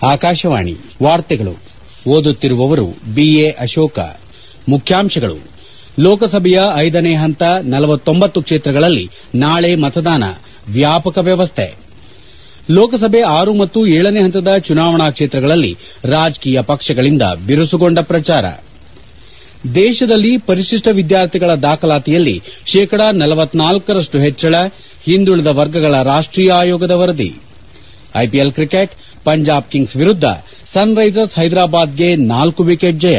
ಆಕಾಶವಾಣಿ ವಾರ್ತೆಗಳು ಓದುತ್ತಿರುವವರು ಬಿಎ ಅಶೋಕ ಮುಖ್ಯಾಂಶಗಳು ಲೋಕಸಭೆಯ ಐದನೇ ಹಂತ ನಲವತ್ತೊಂಬತ್ತು ಕ್ಷೇತ್ರಗಳಲ್ಲಿ ನಾಳೆ ಮತದಾನ ವ್ಯಾಪಕ ವ್ಯವಸ್ಥೆ ಲೋಕಸಭೆ ಆರು ಮತ್ತು ಏಳನೇ ಹಂತದ ಚುನಾವಣಾ ಕ್ಷೇತ್ರಗಳಲ್ಲಿ ರಾಜಕೀಯ ಪಕ್ಷಗಳಿಂದ ಬಿರುಸುಗೊಂಡ ಪ್ರಚಾರ ದೇಶದಲ್ಲಿ ಪರಿಶಿಷ್ಟ ವಿದ್ಯಾರ್ಥಿಗಳ ದಾಖಲಾತಿಯಲ್ಲಿ ಶೇಕಡ ನಲವತ್ನಾಲ್ಕರಷ್ಟು ಹೆಚ್ಚಳ ಹಿಂದುಳಿದ ವರ್ಗಗಳ ರಾಷ್ಟೀಯ ಆಯೋಗದ ವರದಿ ಐಪಿಎಲ್ ಕ್ರಿಕೆಟ್ ಪಂಜಾಬ್ ಕಿಂಗ್ಸ್ ವಿರುದ್ದ ಸನ್ ರೈಸರ್ಸ್ ಹೈದರಾಬಾದ್ಗೆ ನಾಲ್ಕು ವಿಕೆಟ್ ಜಯ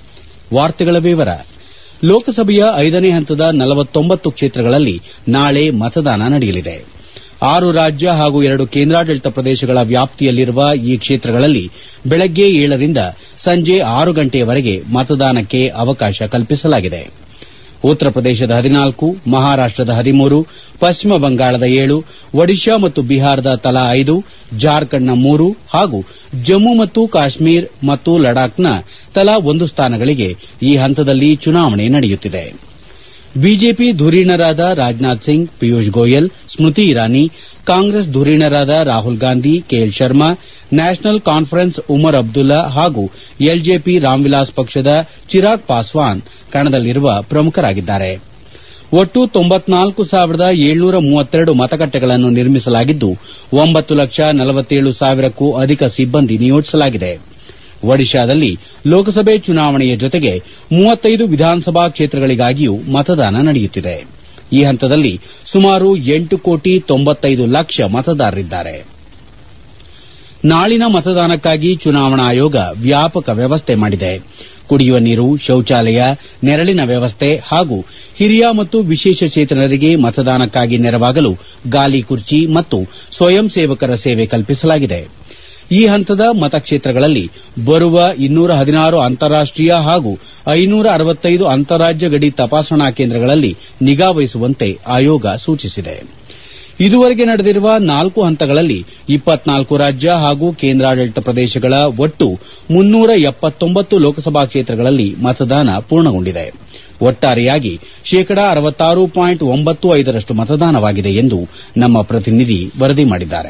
ಲೋಕಸಭೆಯ ಐದನೇ ಹಂತದ ನಲವತ್ತೊಂಬತ್ತು ಕ್ಷೇತ್ರಗಳಲ್ಲಿ ನಾಳೆ ಮತದಾನ ನಡೆಯಲಿದೆ ಆರು ರಾಜ್ಯ ಹಾಗೂ ಎರಡು ಕೇಂದ್ರಾಡಳಿತ ಪ್ರದೇಶಗಳ ವ್ಯಾಪ್ತಿಯಲ್ಲಿರುವ ಈ ಕ್ಷೇತ್ರಗಳಲ್ಲಿ ಬೆಳಗ್ಗೆ ಏಳರಿಂದ ಸಂಜೆ ಆರು ಗಂಟೆಯವರೆಗೆ ಮತದಾನಕ್ಕೆ ಅವಕಾಶ ಕಲ್ಪಿಸಲಾಗಿದೆ ಉತ್ತರ ಪ್ರದೇಶದ ಹದಿನಾಲ್ಕು ಮಹಾರಾಷ್ಟದ ಹದಿಮೂರು ಪಶ್ಚಿಮ ಬಂಗಾಳದ ಏಳು ಒಡಿಶಾ ಮತ್ತು ಬಿಹಾರದ ತಲಾ ಐದು ಜಾರ್ಖಂಡ್ನ ಮೂರು ಹಾಗೂ ಜಮ್ಮು ಮತ್ತು ಕಾಶ್ಮೀರ್ ಮತ್ತು ಲಡಾಖ್ನ ತಲಾ ಒಂದು ಸ್ಥಾನಗಳಿಗೆ ಈ ಹಂತದಲ್ಲಿ ಚುನಾವಣೆ ನಡೆಯುತ್ತಿದೆ ಬಿಜೆಪಿ ಧುರೀಣರಾದ ರಾಜನಾಥ್ ಸಿಂಗ್ ಪಿಯೂಷ್ ಗೋಯಲ್ ಸ್ಮೃತಿ ಇರಾನಿ ಕಾಂಗ್ರೆಸ್ ಧುರೀಣರಾದ ರಾಹುಲ್ ಗಾಂಧಿ ಕೆಎಲ್ ಶರ್ಮಾ ನ್ಯಾಷನಲ್ ಕಾನ್ಫರೆನ್ಸ್ ಉಮರ್ ಅಬ್ದುಲ್ಲಾ ಹಾಗೂ ಎಲ್ಜೆಪಿ ರಾಮ್ವಿಲಾಸ್ ಪಕ್ಷದ ಚಿರಾಗ್ ಪಾಸ್ವಾನ್ ಕಣದಲ್ಲಿರುವ ಪ್ರಮುಖರಾಗಿದ್ದಾರೆ ಒಟ್ಟು ತೊಂಬತ್ನಾಲ್ಕು ಸಾವಿರದ ಏಳ್ನೂರ ಮೂವತ್ತೆರಡು ಮತಗಟ್ಟೆಗಳನ್ನು ನಿರ್ಮಿಸಲಾಗಿದ್ದು ಒಂಬತ್ತು ಲಕ್ಷ ನಲವತ್ತೇಳು ಸಾವಿರಕ್ಕೂ ಅಧಿಕ ಸಿಬ್ಬಂದಿ ನಿಯೋಜಿಸಲಾಗಿದೆ ಒಡಿಶಾದಲ್ಲಿ ಲೋಕಸಭೆ ಚುನಾವಣೆಯ ಜೊತೆಗೆ ಮೂವತ್ತೈದು ವಿಧಾನಸಭಾ ಕ್ಷೇತ್ರಗಳಿಗಾಗಿಯೂ ಮತದಾನ ನಡೆಯುತ್ತಿದೆ ಈ ಹಂತದಲ್ಲಿ ಸುಮಾರು ಎಂಟು ಕೋಟಿ ತೊಂಬತ್ತೈದು ಲಕ್ಷ ಮತದಾರರಿದ್ದಾರೆ ನಾಳಿನ ಮತದಾನಕ್ಕಾಗಿ ಚುನಾವಣಾ ಆಯೋಗ ವ್ಯಾಪಕ ವ್ಯವಸ್ಥೆ ಮಾಡಿದೆ ಕುಡಿಯುವ ನೀರು ಶೌಚಾಲಯ ನೆರಳಿನ ವ್ಯವಸ್ಥೆ ಹಾಗೂ ಹಿರಿಯ ಮತ್ತು ವಿಶೇಷಚೇತನರಿಗೆ ಮತದಾನಕ್ಕಾಗಿ ನೆರವಾಗಲು ಗಾಲಿ ಕುರ್ಚಿ ಮತ್ತು ಸ್ವಯಂ ಸೇವಕರ ಸೇವೆ ಕಲ್ಪಿಸಲಾಗಿದೆ ಈ ಹಂತದ ಮತಕ್ಷೇತ್ರಗಳಲ್ಲಿ ಬರುವ ಇನ್ನೂರ ಹದಿನಾರು ಅಂತಾರಾಷ್ಟೀಯ ಹಾಗೂ ಐನೂರ ಅರವತ್ತೈದು ಅಂತಾರಾಜ್ಯ ಗಡಿ ತಪಾಸಣಾ ಕೇಂದ್ರಗಳಲ್ಲಿ ನಿಗಾ ವಹಿಸುವಂತೆ ಆಯೋಗ ಸೂಚಿಸಿದೆ ಇದುವರೆಗೆ ನಡೆದಿರುವ ನಾಲ್ಕು ಹಂತಗಳಲ್ಲಿ ಇಪ್ಪತ್ನಾಲ್ಕು ರಾಜ್ಯ ಹಾಗೂ ಕೇಂದ್ರಾಡಳಿತ ಪ್ರದೇಶಗಳ ಒಟ್ಟು ಮುನ್ನೂರ ಎಪ್ಪತ್ತೊಂಬತ್ತು ಲೋಕಸಭಾ ಕ್ಷೇತ್ರಗಳಲ್ಲಿ ಮತದಾನ ಪೂರ್ಣಗೊಂಡಿದೆ ಒಟ್ಟಾರೆಯಾಗಿ ಶೇಕಡ ಅರವತ್ತಾರು ಪಾಯಿಂಟ್ ಒಂಬತ್ತು ಐದರಷ್ಟು ಮತದಾನವಾಗಿದೆ ಎಂದು ನಮ್ಮ ಪ್ರತಿನಿಧಿ ವರದಿ ಮಾಡಿದ್ದಾರೆ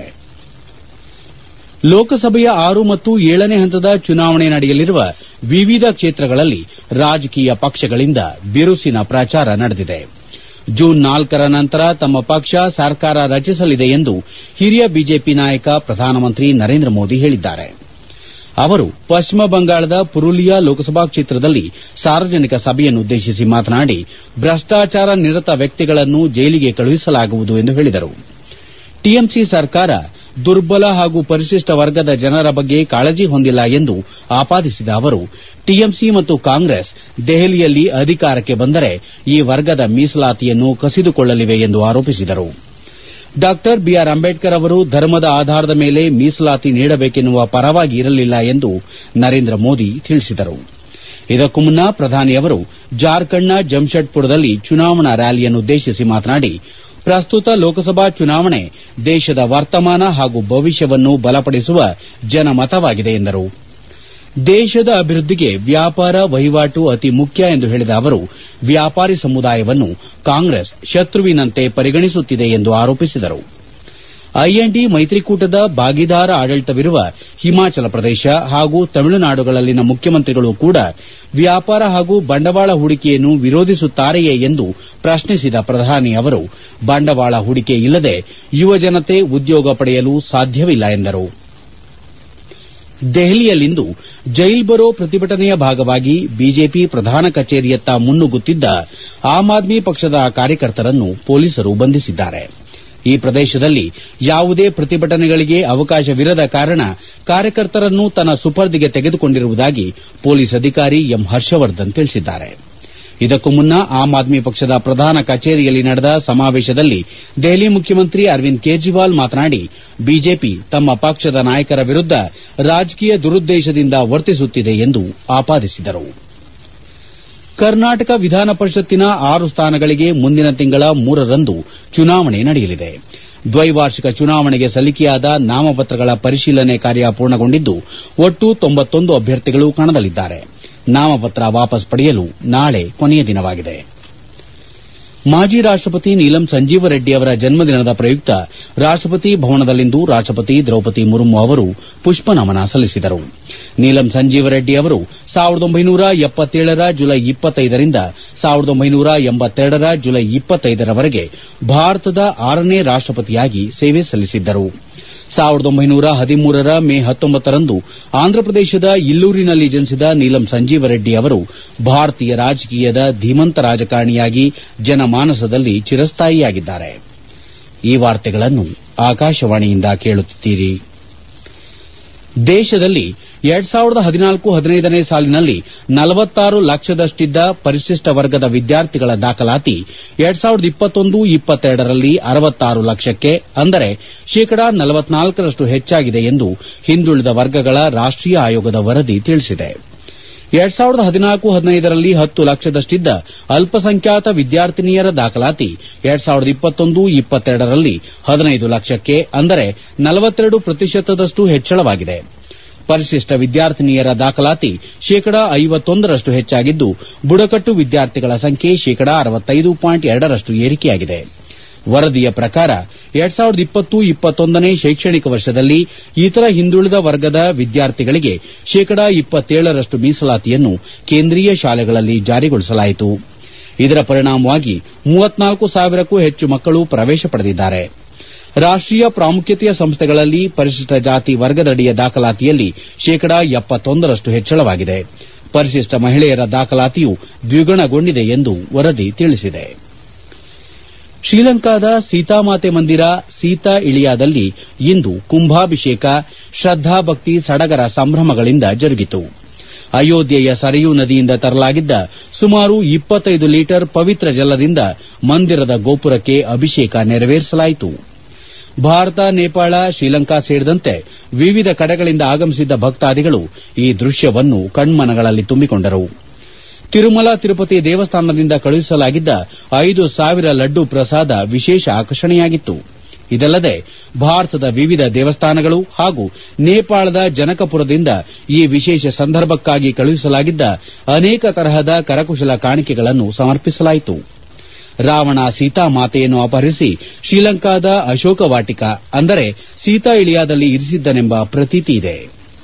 ಲೋಕಸಭೆಯ ಆರು ಮತ್ತು ಏಳನೇ ಹಂತದ ಚುನಾವಣೆ ನಡೆಯಲಿರುವ ವಿವಿಧ ಕ್ಷೇತ್ರಗಳಲ್ಲಿ ರಾಜಕೀಯ ಪಕ್ಷಗಳಿಂದ ಬಿರುಸಿನ ಪ್ರಚಾರ ನಡೆದಿದೆ ಜೂನ್ ನಾಲ್ಕರ ನಂತರ ತಮ್ಮ ಪಕ್ಷ ಸರ್ಕಾರ ರಚಿಸಲಿದೆ ಎಂದು ಹಿರಿಯ ಬಿಜೆಪಿ ನಾಯಕ ಪ್ರಧಾನಮಂತ್ರಿ ನರೇಂದ್ರ ಮೋದಿ ಹೇಳಿದ್ದಾರೆ ಅವರು ಪಶ್ಚಿಮ ಬಂಗಾಳದ ಪುರುಲಿಯಾ ಲೋಕಸಭಾ ಕ್ಷೇತ್ರದಲ್ಲಿ ಸಾರ್ವಜನಿಕ ಸಭೆಯನ್ನುದ್ದೇಶಿಸಿ ಮಾತನಾಡಿ ಭ್ರಷ್ಟಾಚಾರ ನಿರತ ವ್ಯಕ್ತಿಗಳನ್ನು ಜೈಲಿಗೆ ಕಳುಹಿಸಲಾಗುವುದು ಎಂದು ಹೇಳಿದರು ಟಿಎಂಸಿ ಸರ್ಕಾರ ದುರ್ಬಲ ಹಾಗೂ ಪರಿಶಿಷ್ಟ ವರ್ಗದ ಜನರ ಬಗ್ಗೆ ಕಾಳಜಿ ಹೊಂದಿಲ್ಲ ಎಂದು ಆಪಾದಿಸಿದ ಅವರು ಟಿಎಂಸಿ ಮತ್ತು ಕಾಂಗ್ರೆಸ್ ದೆಹಲಿಯಲ್ಲಿ ಅಧಿಕಾರಕ್ಕೆ ಬಂದರೆ ಈ ವರ್ಗದ ಮೀಸಲಾತಿಯನ್ನು ಕಸಿದುಕೊಳ್ಳಲಿವೆ ಎಂದು ಆರೋಪಿಸಿದರು ಡಾ ಬಿಆರ್ ಅಂಬೇಡ್ಕರ್ ಅವರು ಧರ್ಮದ ಆಧಾರದ ಮೇಲೆ ಮೀಸಲಾತಿ ನೀಡಬೇಕೆನ್ನುವ ಪರವಾಗಿ ಇರಲಿಲ್ಲ ಎಂದು ನರೇಂದ್ರ ಮೋದಿ ತಿಳಿಸಿದರು ಇದಕ್ಕೂ ಮುನ್ನ ಪ್ರಧಾನಿ ಅವರು ಜಾರ್ಖಂಡ್ನ ಜಮ್ಶೆಡ್ಪುರದಲ್ಲಿ ಚುನಾವಣಾ ರ್ಯಾಲಿಯನ್ನುದ್ದೇಶಿಸಿ ಮಾತನಾಡಿ ಪ್ರಸ್ತುತ ಲೋಕಸಭಾ ಚುನಾವಣೆ ದೇಶದ ವರ್ತಮಾನ ಹಾಗೂ ಭವಿಷ್ಯವನ್ನು ಬಲಪಡಿಸುವ ಜನಮತವಾಗಿದೆ ಎಂದರು ದೇಶದ ಅಭಿವೃದ್ದಿಗೆ ವ್ಯಾಪಾರ ವಹಿವಾಟು ಅತಿ ಮುಖ್ಯ ಎಂದು ಹೇಳಿದ ಅವರು ವ್ಯಾಪಾರಿ ಸಮುದಾಯವನ್ನು ಕಾಂಗ್ರೆಸ್ ಶತ್ರುವಿನಂತೆ ಪರಿಗಣಿಸುತ್ತಿದೆ ಎಂದು ಆರೋಪಿಸಿದರು ಐಎನ್ಡಿ ಮೈತ್ರಿಕೂಟದ ಭಾಗಿದಾರ ಆಡಳಿತವಿರುವ ಹಿಮಾಚಲ ಪ್ರದೇಶ ಹಾಗೂ ತಮಿಳುನಾಡುಗಳಲ್ಲಿನ ಮುಖ್ಯಮಂತ್ರಿಗಳು ಕೂಡ ವ್ಯಾಪಾರ ಹಾಗೂ ಬಂಡವಾಳ ಹೂಡಿಕೆಯನ್ನು ವಿರೋಧಿಸುತ್ತಾರೆಯೇ ಎಂದು ಪ್ರಶ್ನಿಸಿದ ಪ್ರಧಾನಿ ಅವರು ಬಂಡವಾಳ ಹೂಡಿಕೆ ಇಲ್ಲದೆ ಯುವಜನತೆ ಉದ್ಯೋಗ ಪಡೆಯಲು ಸಾಧ್ಯವಿಲ್ಲ ಎಂದರು ದೆಹಲಿಯಲ್ಲಿಂದು ಜೈಲ್ ಬರೋ ಪ್ರತಿಭಟನೆಯ ಭಾಗವಾಗಿ ಬಿಜೆಪಿ ಪ್ರಧಾನ ಕಚೇರಿಯತ್ತ ಮುನ್ನುಗ್ಗುತ್ತಿದ್ದ ಆಮ್ ಆದ್ಮಿ ಪಕ್ಷದ ಕಾರ್ಯಕರ್ತರನ್ನು ಪೊಲೀಸರು ಬಂಧಿಸಿದ್ದಾರೆ ಈ ಪ್ರದೇಶದಲ್ಲಿ ಯಾವುದೇ ಪ್ರತಿಭಟನೆಗಳಿಗೆ ಅವಕಾಶವಿರದ ಕಾರಣ ಕಾರ್ಯಕರ್ತರನ್ನು ತನ್ನ ಸುಪರ್ದಿಗೆ ತೆಗೆದುಕೊಂಡಿರುವುದಾಗಿ ಪೊಲೀಸ್ ಅಧಿಕಾರಿ ಎಂ ಹರ್ಷವರ್ಧನ್ ತಿಳಿಸಿದ್ದಾರೆ ಇದಕ್ಕೂ ಮುನ್ನ ಆಮ್ ಆದ್ಮಿ ಪಕ್ಷದ ಪ್ರಧಾನ ಕಚೇರಿಯಲ್ಲಿ ನಡೆದ ಸಮಾವೇಶದಲ್ಲಿ ದೆಹಲಿ ಮುಖ್ಯಮಂತ್ರಿ ಅರವಿಂದ್ ಕೇಜ್ರಿವಾಲ್ ಮಾತನಾಡಿ ಬಿಜೆಪಿ ತಮ್ಮ ಪಕ್ಷದ ನಾಯಕರ ವಿರುದ್ದ ರಾಜಕೀಯ ದುರುದ್ದೇಶದಿಂದ ವರ್ತಿಸುತ್ತಿದೆ ಎಂದು ಆಪಾದಿಸಿದರು ಕರ್ನಾಟಕ ವಿಧಾನ ಪರಿಷತ್ತಿನ ಆರು ಸ್ಥಾನಗಳಿಗೆ ಮುಂದಿನ ತಿಂಗಳ ಮೂರರಂದು ಚುನಾವಣೆ ನಡೆಯಲಿದೆ ದ್ವೈವಾರ್ಷಿಕ ಚುನಾವಣೆಗೆ ಸಲ್ಲಿಕೆಯಾದ ನಾಮಪತ್ರಗಳ ಪರಿಶೀಲನೆ ಕಾರ್ಯ ಪೂರ್ಣಗೊಂಡಿದ್ದು ಒಟ್ಟು ತೊಂಬತ್ತೊಂದು ಅಭ್ಯರ್ಥಿಗಳು ಕಣದಲ್ಲಿದ್ದಾರೆ ನಾಮಪತ್ರ ವಾಪಸ್ ಪಡೆಯಲು ನಾಳೆ ಕೊನೆಯ ದಿನವಾಗಿದೆ ಮಾಜಿ ರಾಷ್ಟಪತಿ ನೀಲಂ ಸಂಜೀವ ರೆಡ್ಡಿ ಅವರ ಜನ್ಮದಿನದ ಪ್ರಯುಕ್ತ ರಾಷ್ಟಪತಿ ಭವನದಲ್ಲಿಂದು ರಾಷ್ಟಪತಿ ದ್ರೌಪದಿ ಮುರ್ಮು ಅವರು ಪುಷ್ಪನಮನ ಸಲ್ಲಿಸಿದರು ನೀಲಂ ಸಂಜೀವ ರೆಡ್ಡಿ ಅವರು ರ ಜುಲೈ ರಿಂದ ರ ಜುಲೈ ರವರೆಗೆ ಭಾರತದ ಆರನೇ ರಾಷ್ಟಪತಿಯಾಗಿ ಸೇವೆ ಸಲ್ಲಿಸಿದ್ದರು ರ ಮೇ ರಂದು ಆಂಧ್ರಪ್ರದೇಶದ ಇಲ್ಲೂರಿನಲ್ಲಿ ಜನಿಸಿದ ನೀಲಂ ಸಂಜೀವ ರೆಡ್ಡಿ ಅವರು ಭಾರತೀಯ ರಾಜಕೀಯದ ಧೀಮಂತ ರಾಜಕಾರಣಿಯಾಗಿ ಜನಮಾನಸದಲ್ಲಿ ಚಿರಸ್ಥಾಯಿಯಾಗಿದ್ದಾರೆ ಈ ವಾರ್ತೆಗಳನ್ನು ಆಕಾಶವಾಣಿಯಿಂದ ಕೇಳುತ್ತಿದ್ದೀರಿ ದೇಶದಲ್ಲಿ ನೇ ಸಾಲಿನಲ್ಲಿ ನಲವತ್ತಾರು ಲಕ್ಷದಷ್ಟಿದ್ದ ಪರಿಶಿಷ್ಟ ವರ್ಗದ ವಿದ್ಯಾರ್ಥಿಗಳ ದಾಖಲಾತಿ ರಲ್ಲಿ ಅರವತ್ತಾರು ಲಕ್ಷಕ್ಕೆ ಅಂದರೆ ಶೇಕಡಾ ನಲವತ್ನಾಲ್ಕರಷ್ಟು ಹೆಚ್ಚಾಗಿದೆ ಎಂದು ಹಿಂದುಳಿದ ವರ್ಗಗಳ ರಾಷ್ಟೀಯ ಆಯೋಗದ ವರದಿ ತಿಳಿಸಿದೆ ರಲ್ಲಿ ಹತ್ತು ಲಕ್ಷದಷ್ಟಿದ್ದ ಅಲ್ಪಸಂಖ್ಯಾತ ವಿದ್ಯಾರ್ಥಿನಿಯರ ದಾಖಲಾತಿ ರಲ್ಲಿ ಹದಿನೈದು ಲಕ್ಷಕ್ಕೆ ಅಂದರೆ ನಲವತ್ತೆರಡು ಪ್ರತಿಶತದಷ್ಟು ಹೆಚ್ಚಳವಾಗಿದೆ ಪರಿಶಿಷ್ಟ ವಿದ್ಯಾರ್ಥಿನಿಯರ ದಾಖಲಾತಿ ಶೇಕಡಾ ಐವತ್ತೊಂದರಷ್ಟು ಹೆಚ್ಚಾಗಿದ್ದು ಬುಡಕಟ್ಟು ವಿದ್ಯಾರ್ಥಿಗಳ ಸಂಖ್ಯೆ ಶೇಕಡಾ ರಷ್ಟು ಏರಿಕೆಯಾಗಿದೆ ವರದಿಯ ಪ್ರಕಾರ ನೇ ಶೈಕ್ಷಣಿಕ ವರ್ಷದಲ್ಲಿ ಇತರ ಹಿಂದುಳಿದ ವರ್ಗದ ವಿದ್ಯಾರ್ಥಿಗಳಿಗೆ ಶೇಕಡಾ ರಷ್ಟು ಮೀಸಲಾತಿಯನ್ನು ಕೇಂದ್ರೀಯ ಶಾಲೆಗಳಲ್ಲಿ ಜಾರಿಗೊಳಿಸಲಾಯಿತು ಇದರ ಪರಿಣಾಮವಾಗಿ ಸಾವಿರಕ್ಕೂ ಹೆಚ್ಚು ಮಕ್ಕಳು ಪ್ರವೇಶ ಪಡೆದಿದ್ದಾರೆ ರಾಷ್ಟೀಯ ಪ್ರಾಮುಖ್ಯತೆಯ ಸಂಸ್ಥೆಗಳಲ್ಲಿ ಪರಿಶಿಷ್ಟ ಜಾತಿ ವರ್ಗದಡಿಯ ದಾಖಲಾತಿಯಲ್ಲಿ ಶೇಕಡಾ ರಷ್ಟು ಹೆಚ್ಚಳವಾಗಿದೆ ಪರಿಶಿಷ್ಟ ಮಹಿಳೆಯರ ದಾಖಲಾತಿಯು ದ್ವಿಗುಣಗೊಂಡಿದೆ ಎಂದು ವರದಿ ತಿಳಿಸಿದೆ ಶ್ರೀಲಂಕಾದ ಸೀತಾಮಾತೆ ಮಂದಿರ ಸೀತಾ ಇಳಿಯಾದಲ್ಲಿ ಇಂದು ಕುಂಭಾಭಿಷೇಕ ಶ್ರದ್ದಾಭಕ್ತಿ ಸಡಗರ ಸಂಭ್ರಮಗಳಿಂದ ಜರುಗಿತು ಅಯೋಧ್ಯೆಯ ಸರಯೂ ನದಿಯಿಂದ ತರಲಾಗಿದ್ದ ಸುಮಾರು ಲೀಟರ್ ಪವಿತ್ರ ಜಲದಿಂದ ಮಂದಿರದ ಗೋಪುರಕ್ಕೆ ಅಭಿಷೇಕ ನೆರವೇರಿಸಲಾಯಿತು ಭಾರತ ನೇಪಾಳ ಶ್ರೀಲಂಕಾ ಸೇರಿದಂತೆ ವಿವಿಧ ಕಡೆಗಳಿಂದ ಆಗಮಿಸಿದ್ದ ಭಕ್ತಾದಿಗಳು ಈ ದೃಶ್ಯವನ್ನು ಕಣ್ಮನಗಳಲ್ಲಿ ತುಂಬಿಕೊಂಡರು ತಿರುಮಲ ತಿರುಪತಿ ದೇವಸ್ಥಾನದಿಂದ ಕಳುಹಿಸಲಾಗಿದ್ದ ಐದು ಸಾವಿರ ಲಡ್ಡು ಪ್ರಸಾದ ವಿಶೇಷ ಆಕರ್ಷಣೆಯಾಗಿತ್ತು ಇದಲ್ಲದೆ ಭಾರತದ ವಿವಿಧ ದೇವಸ್ಥಾನಗಳು ಹಾಗೂ ನೇಪಾಳದ ಜನಕಪುರದಿಂದ ಈ ವಿಶೇಷ ಸಂದರ್ಭಕ್ಕಾಗಿ ಕಳುಹಿಸಲಾಗಿದ್ದ ಅನೇಕ ತರಹದ ಕರಕುಶಲ ಕಾಣಿಕೆಗಳನ್ನು ಸಮರ್ಪಿಸಲಾಯಿತು ರಾವಣ ಸೀತಾಮಾತೆಯನ್ನು ಅಪಹರಿಸಿ ಶ್ರೀಲಂಕಾದ ಅಶೋಕ ವಾಟಿಕ ಅಂದರೆ ಸೀತಾ ಇಳಿಯಾದಲ್ಲಿ ಇರಿಸಿದ್ದನೆಂಬ ಪ್ರತೀತಿಯಿದೆ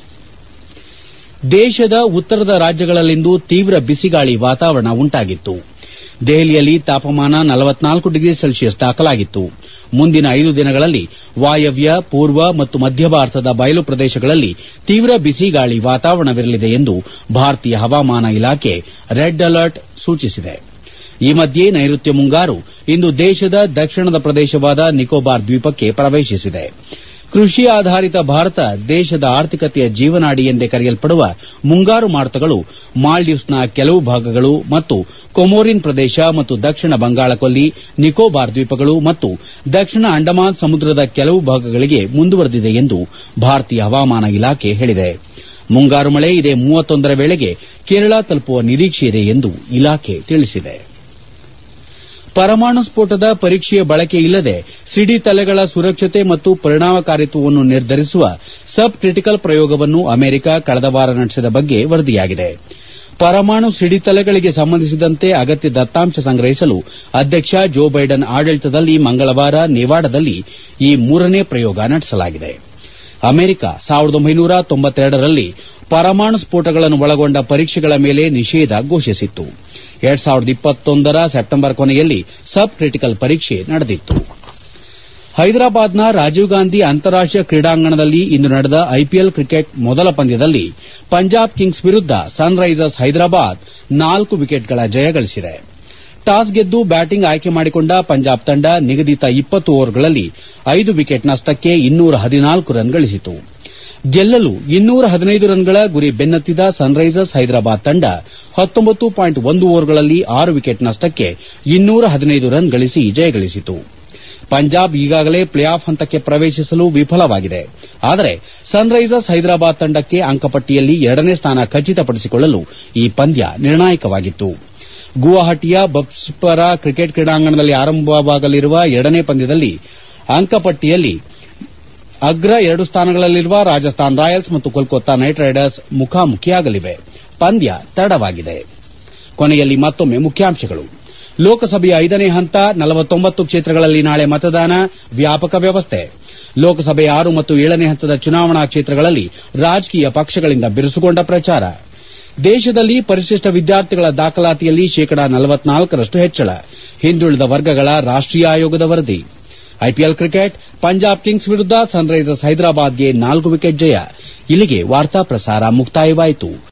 ದೇಶದ ಉತ್ತರದ ರಾಜ್ಯಗಳಲ್ಲಿಂದು ತೀವ್ರ ಬಿಸಿಗಾಳಿ ವಾತಾವರಣ ಉಂಟಾಗಿತ್ತು ದೆಹಲಿಯಲ್ಲಿ ತಾಪಮಾನ ಡಿಗ್ರಿ ಸೆಲ್ಸಿಯಸ್ ದಾಖಲಾಗಿತ್ತು ಮುಂದಿನ ಐದು ದಿನಗಳಲ್ಲಿ ವಾಯವ್ಯ ಪೂರ್ವ ಮತ್ತು ಮಧ್ಯ ಭಾರತದ ಬಯಲು ಪ್ರದೇಶಗಳಲ್ಲಿ ತೀವ್ರ ಬಿಸಿಗಾಳಿ ವಾತಾವರಣವಿರಲಿದೆ ಎಂದು ಭಾರತೀಯ ಹವಾಮಾನ ಇಲಾಖೆ ರೆಡ್ ಅಲರ್ಟ್ ಸೂಚಿಸಿದೆ ಈ ಮಧ್ಯೆ ನೈಋತ್ಯ ಮುಂಗಾರು ಇಂದು ದೇಶದ ದಕ್ಷಿಣದ ಪ್ರದೇಶವಾದ ನಿಕೋಬಾರ್ ದ್ವೀಪಕ್ಕೆ ಪ್ರವೇಶಿಸಿದೆ ಕೃಷಿ ಆಧಾರಿತ ಭಾರತ ದೇಶದ ಆರ್ಥಿಕತೆಯ ಜೀವನಾಡಿ ಎಂದೇ ಕರೆಯಲ್ಪಡುವ ಮುಂಗಾರು ಮಾರುತಗಳು ಮಾಲ್ಡೀವ್ಸ್ನ ಕೆಲವು ಭಾಗಗಳು ಮತ್ತು ಕೊಮೊರಿನ್ ಪ್ರದೇಶ ಮತ್ತು ದಕ್ಷಿಣ ಬಂಗಾಳಕೊಲ್ಲಿ ನಿಕೋಬಾರ್ ದ್ವೀಪಗಳು ಮತ್ತು ದಕ್ಷಿಣ ಅಂಡಮಾನ್ ಸಮುದ್ರದ ಕೆಲವು ಭಾಗಗಳಿಗೆ ಮುಂದುವರೆದಿದೆ ಎಂದು ಭಾರತೀಯ ಹವಾಮಾನ ಇಲಾಖೆ ಹೇಳಿದೆ ಮುಂಗಾರು ಮಳೆ ಇದೇ ರ ವೇಳೆಗೆ ಕೇರಳ ತಲುಪುವ ನಿರೀಕ್ಷೆಯಿದೆ ಎಂದು ಇಲಾಖೆ ತಿಳಿಸಿದೆ ಪರಮಾಣು ಸ್ಫೋಟದ ಪರೀಕ್ಷೆಯ ಬಳಕೆ ಇಲ್ಲದೆ ಸಿಡಿತಲೆಗಳ ಸುರಕ್ಷತೆ ಮತ್ತು ಪರಿಣಾಮಕಾರಿತ್ವವನ್ನು ನಿರ್ಧರಿಸುವ ಸಬ್ ಕ್ರಿಟಿಕಲ್ ಪ್ರಯೋಗವನ್ನು ಅಮೆರಿಕ ಕಳೆದ ವಾರ ನಡೆಸಿದ ಬಗ್ಗೆ ವರದಿಯಾಗಿದೆ ಪರಮಾಣು ಸಿಡಿತಲೆಗಳಿಗೆ ಸಂಬಂಧಿಸಿದಂತೆ ಅಗತ್ಯ ದತ್ತಾಂಶ ಸಂಗ್ರಹಿಸಲು ಅಧ್ಯಕ್ಷ ಜೋ ಬೈಡನ್ ಆಡಳಿತದಲ್ಲಿ ಮಂಗಳವಾರ ನೆವಾಡಾದಲ್ಲಿ ಈ ಮೂರನೇ ಪ್ರಯೋಗ ನಡೆಸಲಾಗಿದೆ ಅಮೆರಿಕ ರಲ್ಲಿ ಪರಮಾಣು ಸ್ಫೋಟಗಳನ್ನು ಒಳಗೊಂಡ ಪರೀಕ್ಷೆಗಳ ಮೇಲೆ ನಿಷೇಧ ಘೋಷಿಸಿತ್ತು ರ ಸೆಪ್ಟೆಂಬರ್ ಕೊನೆಯಲ್ಲಿ ಸಬ್ ಕ್ರಿಟಿಕಲ್ ಪರೀಕ್ಷೆ ನಡೆದಿತ್ತು ಹೈದರಾಬಾದ್ನ ರಾಜೀವ್ ಗಾಂಧಿ ಅಂತಾರಾಷ್ಟೀಯ ಕ್ರೀಡಾಂಗಣದಲ್ಲಿ ಇಂದು ನಡೆದ ಐಪಿಎಲ್ ಕ್ರಿಕೆಟ್ ಮೊದಲ ಪಂದ್ಯದಲ್ಲಿ ಪಂಜಾಬ್ ಕಿಂಗ್ಸ್ ವಿರುದ್ದ ಸನ್ ರೈಸರ್ಸ್ ಹೈದರಾಬಾದ್ ನಾಲ್ಕು ವಿಕೆಟ್ಗಳ ಜಯ ಗಳಿಸಿದೆ ಟಾಸ್ ಗೆದ್ದು ಬ್ಯಾಟಿಂಗ್ ಆಯ್ಕೆ ಮಾಡಿಕೊಂಡ ಪಂಜಾಬ್ ತಂಡ ನಿಗದಿತ ಓವರ್ಗಳಲ್ಲಿ ಐದು ವಿಕೆಟ್ ನಷ್ಟಕ್ಕೆ ರನ್ ಗಳಿಸಿತು ಗೆಲ್ಲಲು ರನ್ಗಳ ಗುರಿ ಬೆನ್ನತ್ತಿದ ಸನ್ ರೈಸರ್ಸ್ ಹೈದರಾಬಾದ್ ತಂಡ ಓವರ್ಗಳಲ್ಲಿ ಆರು ವಿಕೆಟ್ ನಷ್ಟಕ್ಕೆ ರನ್ ಗಳಿಸಿ ಜಯಗಳಿಸಿತು ಪಂಜಾಬ್ ಈಗಾಗಲೇ ಪ್ಲೇ ಆಫ್ ಹಂತಕ್ಕೆ ಪ್ರವೇಶಿಸಲು ವಿಫಲವಾಗಿದೆ ಆದರೆ ಸನ್ ರೈಸರ್ಸ್ ಹೈದರಾಬಾದ್ ತಂಡಕ್ಕೆ ಅಂಕಪಟ್ಟಿಯಲ್ಲಿ ಎರಡನೇ ಸ್ಥಾನ ಖಚಿತಪಡಿಸಿಕೊಳ್ಳಲು ಈ ಪಂದ್ಯ ನಿರ್ಣಾಯಕವಾಗಿತ್ತು ಗುವಾಹಟಿಯ ಬಪ್ಸಿಪರ ಕ್ರಿಕೆಟ್ ಕ್ರೀಡಾಂಗಣದಲ್ಲಿ ಆರಂಭವಾಗಲಿರುವ ಎರಡನೇ ಪಂದ್ಯದಲ್ಲಿ ಅಂಕಪಟ್ಟಿಯಲ್ಲಿ ಅಗ್ರ ಎರಡು ಸ್ಥಾನಗಳಲ್ಲಿರುವ ರಾಜಸ್ಥಾನ್ ರಾಯಲ್ಸ್ ಮತ್ತು ಕೋಲ್ಕತ್ತಾ ನೈಟ್ ರೈಡರ್ಸ್ ಮುಖಾಮುಖಿಯಾಗಲಿವೆ ಪಂದ್ಯ ತಡವಾಗಿದೆ ಕೊನೆಯಲ್ಲಿ ಮತ್ತೊಮ್ಮೆ ಮುಖ್ಯಾಂಶಗಳು ಲೋಕಸಭೆಯ ಐದನೇ ಹಂತ ನಲವತ್ತೊಂಬತ್ತು ಕ್ಷೇತ್ರಗಳಲ್ಲಿ ನಾಳೆ ಮತದಾನ ವ್ಯಾಪಕ ವ್ಯವಸ್ಥೆ ಲೋಕಸಭೆಯ ಆರು ಮತ್ತು ಏಳನೇ ಹಂತದ ಚುನಾವಣಾ ಕ್ಷೇತ್ರಗಳಲ್ಲಿ ರಾಜಕೀಯ ಪಕ್ಷಗಳಿಂದ ಬಿರುಸುಗೊಂಡ ಪ್ರಚಾರ ದೇಶದಲ್ಲಿ ಪರಿಶಿಷ್ಟ ವಿದ್ಯಾರ್ಥಿಗಳ ದಾಖಲಾತಿಯಲ್ಲಿ ಶೇಕಡಾ ನಲವತ್ನಾಲ್ಕರಷ್ಟು ಹೆಚ್ಚಳ ಹಿಂದುಳಿದ ವರ್ಗಗಳ ರಾಷ್ಟೀಯ ಆಯೋಗದ ವರದಿ ಐಪಿಎಲ್ ಕ್ರಿಕೆಟ್ ಪಂಜಾಬ್ ಕಿಂಗ್ಸ್ ವಿರುದ್ಧ ಸನ್ರೈಸರ್ಸ್ ಹೈದರಾಬಾದ್ಗೆ ನಾಲ್ಕು ವಿಕೆಟ್ ಜಯ ಇಲ್ಲಿಗೆ ವಾರ್ತಾ ಪ್ರಸಾರ ಮುಕ್ತಾಯವಾಯಿತು